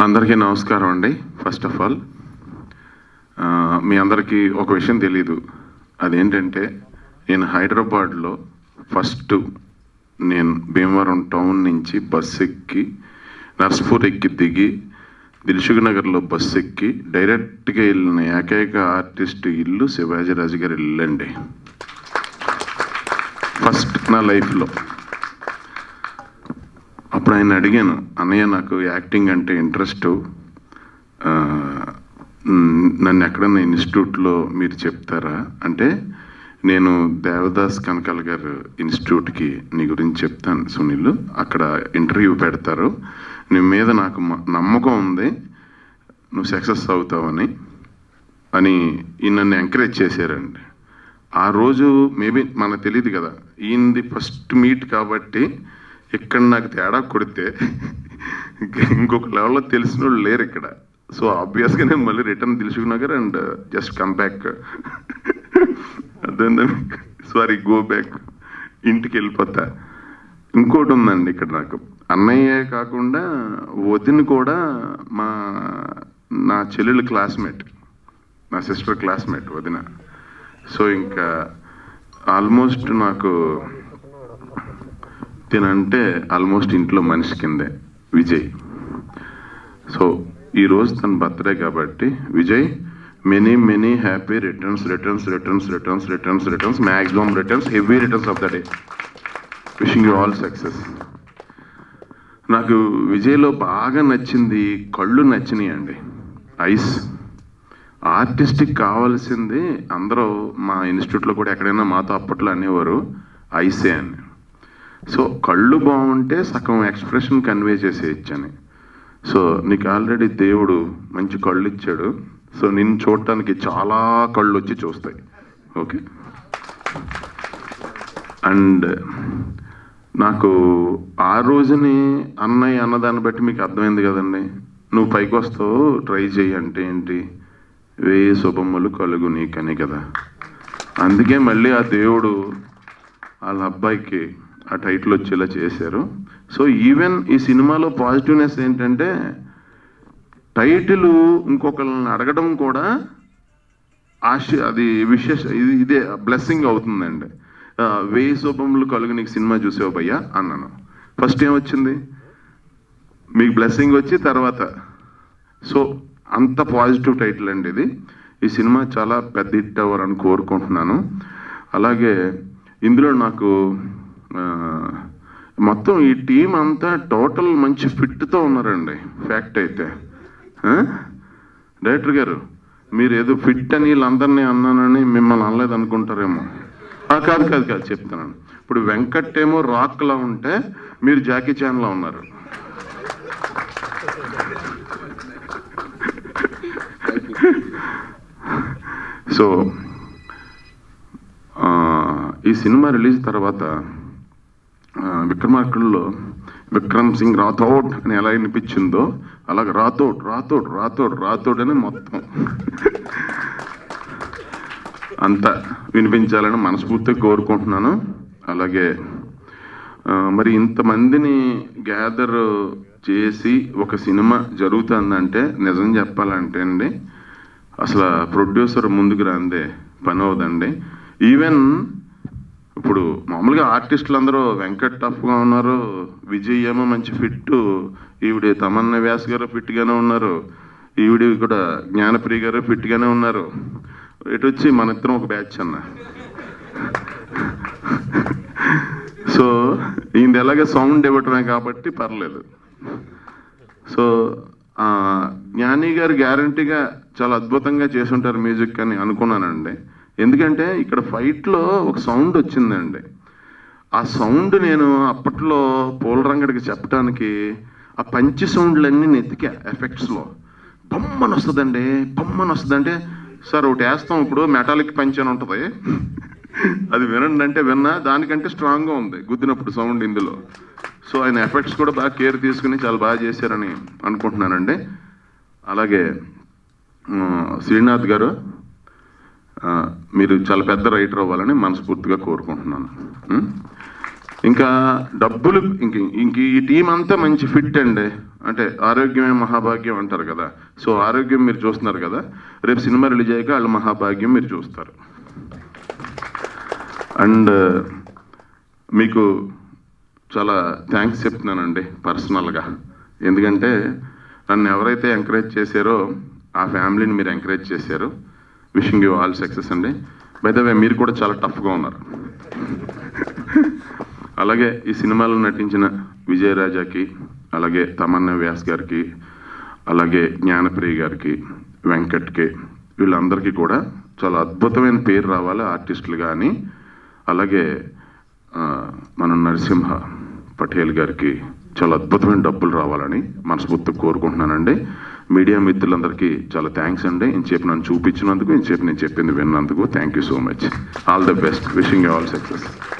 అందరికీ నమస్కారం అండి ఫస్ట్ ఆఫ్ ఆల్ మీ అందరికీ ఒక విషయం తెలీదు అదేంటంటే నేను హైదరాబాద్లో ఫస్ట్ నేను భీమవరం టౌన్ నుంచి బస్ ఎక్కి నర్స్పూర్ ఎక్కి దిగి దిల్సుఖ్ నగర్లో బస్ ఎక్కి డైరెక్ట్గా వెళ్ళిన ఏకైక ఆర్టిస్ట్ ఇల్లు శివాజీరాజు గారి ఇల్లు అండి ఫస్ట్ నా లైఫ్లో అప్పుడు ఆయన అడిగాను అన్నయ్య నాకు యాక్టింగ్ అంటే ఇంట్రెస్ట్ నన్ను ఎక్కడన్నా ఇన్స్టిట్యూట్లో మీరు చెప్తారా అంటే నేను దేవదాస్ కనకాల గారు ఇన్స్టిట్యూట్కి నీ గురించి చెప్తాను సునీల్ అక్కడ ఇంటర్వ్యూ పెడతారు నీ మీద నాకు మ- నమ్మకం ఉంది నువ్వు సక్సెస్ అవుతావని అని ఈయన నన్ను ఎంకరేజ్ చేశారండి ఆ రోజు మేబీ మనకు తెలియదు కదా ఈయనది ఫస్ట్ మీట్ కాబట్టి ఇక్కడ నాకు తేడా కొడితే ఇంకొక లెవెల్లో తెలిసిన వాళ్ళు లేరు ఇక్కడ సో ఆబ్వియస్గా నేను మళ్ళీ రిటర్న్ తెలుసుకున్నాగర్ అండ్ జస్ట్ కమ్ బ్యాక్ అదే సారీ గో బ్యాక్ ఇంటికి వెళ్ళిపోతా ఇంకోటి ఉందండి ఇక్కడ నాకు అన్నయ్య కాకుండా వదిన కూడా మా నా చెల్లెలు క్లాస్మేట్ నా సిస్టర్ క్లాస్మేట్ వదిన సో ఇంకా ఆల్మోస్ట్ నాకు తినంటే ఆల్మోస్ట్ ఇంట్లో మనిషి కిందే విజయ్ సో ఈరోజు తన బర్త్డే కాబట్టి Vijay many many happy returns returns returns returns returns returns maximum returns heavy returns of the day wishing you all success నాకు విజయ్లో బాగా నచ్చింది కళ్ళు నచ్చినాయి అండి ఐస్ ఆర్టిస్ట్కి కావాల్సింది అందరూ మా ఇన్స్టిట్యూట్లో కూడా ఎక్కడైనా మాతో అప్పట్లో అనేవారు ఐసే అని సో కళ్ళు బాగుంటే సగం ఎక్స్ప్రెషన్ కన్వే చేసేయచ్చని సో నీకు ఆల్రెడీ దేవుడు మంచి కళ్ళు ఇచ్చాడు సో నిన్ను చూడటానికి చాలా కళ్ళు వచ్చి చూస్తాయి ఓకే అండ్ నాకు ఆ రోజుని అన్నయ్య అన్నదాన్ని బట్టి మీకు అర్థమైంది కదండి నువ్వు పైకి వస్తావు ట్రై చేయి అంటే ఏంటి వేయి శుభములు కలుగు నీకని కదా అందుకే మళ్ళీ ఆ దేవుడు వాళ్ళ అబ్బాయికి ఆ టైటిల్ వచ్చేలా చేశారు సో ఈవెన్ ఈ సినిమాలో పాజిటివ్నెస్ ఏంటంటే టైటిల్ ఇంకొకరిని అడగడం కూడా ఆశ అది విశేష ఇది ఇదే బ్లెస్సింగ్ అవుతుందండి ఆ, వేయి శుభములు కలుగు నీకు సినిమా చూసావు భయ్యా అన్నాను ఫస్ట్ ఏమొచ్చింది మీకు బ్లెస్సింగ్ వచ్చి తర్వాత సో అంత పాజిటివ్ టైటిల్ అండి ఇది ఈ సినిమా చాలా పెద్ద హిట్ అవ్వాలని కోరుకుంటున్నాను అలాగే ఇందులో నాకు ఆ, మొత్తం ఈ టీం అంతా టోటల్ మంచి ఫిట్తో ఉన్నారండి ఫ్యాక్ట్ అయితే ఆ? డైరెక్టర్ గారు మీరు ఏదో ఫిట్ అని వీళ్ళందరినీ అన్నానని మిమ్మల్ని అనలేదు అనుకుంటారేమో ఆ, కాదు కాదు కాదు చెప్తున్నాను ఇప్పుడు వెంకట్ ఏమో రాక్లా ఉంటే మీరు జాకీ చాన్లా ఉన్నారు సో ఆ, ఈ సినిమా రిలీజ్ తర్వాత ఆ, విక్రమార్కుల్లో విక్రమ్ సింగ్ రాథోడ్ అని ఎలా వినిపించిందో అలాగే రాథోడ్ రాథోడ్ రాథోడ్ రాథోడ్ అని మొత్తం అంతా వినిపించాలని మనస్ఫూర్తిగా కోరుకుంటున్నాను అలాగే ఆ, మరి ఇంతమందిని గ్యాదర్ చేసి ఒక సినిమా జరుగుతుందంటే నిజం చెప్పాలంటే అండి అసలు ప్రొడ్యూసర్ ముందుకు రాందే పని అవదండి ఈవెన్ ఇప్పుడు మామూలుగా ఆర్టిస్టులు అందరూ వెంకట్ టఫ్గా ఉన్నారు విజయ్ ఏమో మంచి ఫిట్ ఈవిడ తమన్న వ్యాస్ గారు ఫిట్గానే ఉన్నారు ఈవిడ కూడా జ్ఞానప్రియ గారు ఫిట్గానే ఉన్నారు ఇటు వచ్చి మన ఇద్దరం ఒక బ్యాచ్ అన్న సో ఈయన ఎలాగే సౌండ్ ఇవ్వటమే కాబట్టి పర్లేదు సో ఆ, జ్ఞాని గారు గ్యారంటీగా చాలా అద్భుతంగా చేసుంటారు మ్యూజిక్ అని అనుకున్నానండి ఎందుకంటే ఇక్కడ ఫైట్లో ఒక సౌండ్ వచ్చిందండి ఆ సౌండ్ నేను అప్పట్లో పూలరంగడికి చెప్పడానికి ఆ పంచి సౌండ్లన్నీ నెతికా ఎఫెక్ట్స్లో బొమ్మని వస్తుందండి బొమ్మని వస్తుందంటే సార్ ఒకటి వేస్తాం ఇప్పుడు మెటాలిక్ పంచి అని ఉంటుంది అది వినండి అంటే విన్నా దానికంటే స్ట్రాంగ్గా ఉంది గుద్దినప్పుడు సౌండ్ ఇందులో సో ఆయన ఎఫెక్ట్స్ కూడా బాగా కేర్ తీసుకుని చాలా బాగా చేశారని అనుకుంటున్నానండి అలాగే ఆ, శ్రీనాథ్ గారు ఆ, మీరు చాలా పెద్ద రైటర్ అవ్వాలని మనస్ఫూర్తిగా కోరుకుంటున్నాను ఉం? ఇంకా డబ్బులు ఇంక ఇంక ఈ టీం అంతా మంచి ఫిట్ అండి అంటే ఆరోగ్యమే మహాభాగ్యం అంటారు కదా సో ఆరోగ్యం మీరు చూస్తున్నారు కదా రేపు సినిమా రిలీజ్ అయ్యాక వాళ్ళ మహాభాగ్యం మీరు చూస్తారు అండ్ మీకు చాలా థ్యాంక్స్ చెప్తున్నానండి పర్సనల్గా ఎందుకంటే నన్ను ఎవరైతే ఎంకరేజ్ చేశారో ఆ ఫ్యామిలీని మీరు ఎంకరేజ్ చేశారు విషింగ్ యూ ఆల్ సక్సెస్ అండి బై ద వే మీరు కూడా చాలా టఫ్గా ఉన్నారు అలాగే ఈ సినిమాలో నటించిన విజయరాజాకి అలాగే తమన్నా వ్యాస్ గారికి అలాగే జ్ఞానప్రియ గారికి వెంకట్కి వీళ్ళందరికీ కూడా చాలా అద్భుతమైన పేరు రావాలి ఆర్టిస్టులు కానీ అలాగే ఆ, మన నరసింహ పటేల్ గారికి చాలా అద్భుతమైన డబ్బులు రావాలని మనస్ఫూర్తిగా కోరుకుంటున్నానండి మీడియా మిత్రులందరికీ చాలా థ్యాంక్స్ అండి ఇంచేపు నన్ను చూపించినందుకు ఇంచేపు నేను చెప్పింది విన్నందుకు thank you so much all the best wishing you all success